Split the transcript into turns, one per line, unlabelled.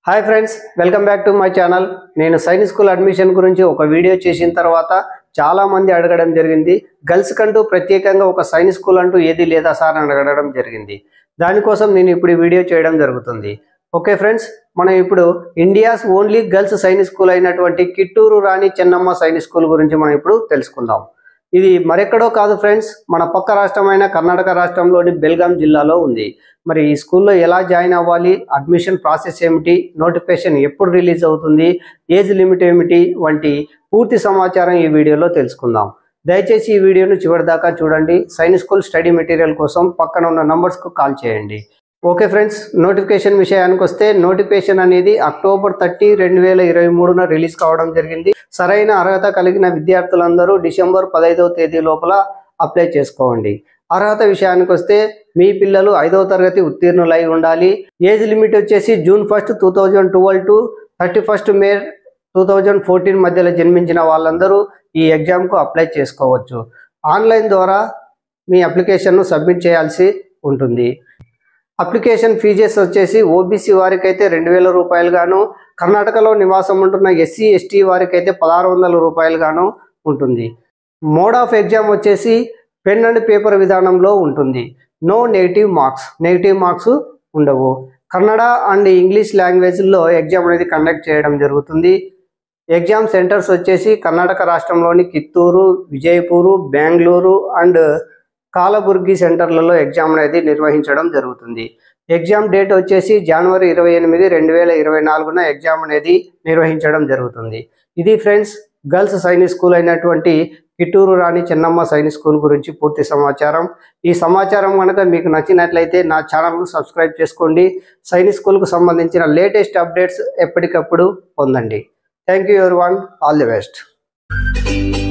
hi friends welcome back to my channel నేను Sainik school admission గురించి ఒక వీడియో చేసిన తర్వాత చాలా మంది అడగడం జరిగింది గర్ల్స్ కంటూ ప్రత్యేకంగా ఒక సైనిక్ స్కూల్ అంటూ ఏది లేదా సార్ అని అడగడం జరిగింది దానికోసం నేను ఇప్పుడు ఈ వీడియో చేయడం జరుగుతుంది ఓకే ఫ్రెండ్స్ మనం ఇప్పుడు India's only girls Sainik school అయినటువంటి కిట్టూరు రాణి చెన్నమ్మ సైనిక్ స్కూల్ గురించి మనం ఇప్పుడు తెలుసుకుందాం ఇది మరెక్కడో కాదు ఫ్రెండ్స్ మన పక్క రాష్ట్రమైన కర్ణాటక రాష్ట్రంలోని బెల్గాం జిల్లాలో ఉంది మరి ఈ స్కూల్లో ఎలా జాయిన్ అవ్వాలి అడ్మిషన్ ప్రాసెస్ ఏమిటి నోటిఫికేషన్ ఎప్పుడు రిలీజ్ అవుతుంది ఏజ్ లిమిట్ ఏమిటి వంటి పూర్తి సమాచారం ఈ వీడియోలో తెలుసుకుందాం దయచేసి ఈ వీడియోను చివరిదాకా చూడండి సైనిక్ స్కూల్ స్టడీ మెటీరియల్ కోసం పక్కన ఉన్న నంబర్స్కు కాల్ చేయండి ఓకే ఫ్రెండ్స్ నోటిఫికేషన్ విషయానికి వస్తే నోటిఫికేషన్ అనేది అక్టోబర్ థర్టీ రెండు వేల ఇరవై మూడున రిలీజ్ కావడం జరిగింది సరైన అర్హత కలిగిన విద్యార్థులందరూ డిసెంబర్ పదహైదవ తేదీ లోపల అప్లై చేసుకోండి అర్హత విషయానికి వస్తే మీ పిల్లలు ఐదవ తరగతి ఉత్తీర్ణులై ఉండాలి ఏజ్ లిమిట్ వచ్చేసి June first two thousand twelve to thirty first May two thousand fourteen మధ్యలో జన్మించిన వాళ్ళందరూ ఈ ఎగ్జామ్కు అప్లై చేసుకోవచ్చు ఆన్లైన్ ద్వారా మీ అప్లికేషన్ను సబ్మిట్ చేయాల్సి ఉంటుంది అప్లికేషన్ ఫీజెస్ వచ్చేసి ఓబీసీ వారికి అయితే రెండు వేల రూపాయలు గాను కర్ణాటకలో నివాసం ఉంటున్న ఎస్సీ ఎస్టీ వారికి అయితే పదహారు వందల రూపాయలు గాను ఉంటుంది మోడ్ ఆఫ్ ఎగ్జామ్ వచ్చేసి పెన్ అండ్ పేపర్ విధానంలో ఉంటుంది no negative marks negative marks ఉండవు కన్నడ అండ్ ఇంగ్లీష్ లాంగ్వేజ్లో ఎగ్జామ్ అనేది కండక్ట్ చేయడం జరుగుతుంది ఎగ్జామ్ సెంటర్స్ వచ్చేసి కర్ణాటక రాష్ట్రంలోని కిత్తూరు విజయపూరు బెంగళూరు అండ్ కాలబుర్గి సెంటర్లలో ఎగ్జామ్ అనేది నిర్వహించడం జరుగుతుంది ఎగ్జామ్ డేట్ వచ్చేసి జనవరి ఇరవై ఎనిమిది రెండు వేల ఇరవై నాలుగున ఎగ్జామ్ అనేది నిర్వహించడం జరుగుతుంది ఇది ఫ్రెండ్స్ గర్ల్స్ సైనిక్ స్కూల్ అయినటువంటి కిట్టూరు రాణి చెన్నమ్మ సైనిక్ స్కూల్ గురించి పూర్తి సమాచారం ఈ సమాచారం కనుక మీకు నచ్చినట్లయితే నా ఛానల్ను సబ్స్క్రైబ్ చేసుకోండి సైనిక్ స్కూల్కు సంబంధించిన లేటెస్ట్ అప్డేట్స్ ఎప్పటికప్పుడు పొందండి thank you everyone all the best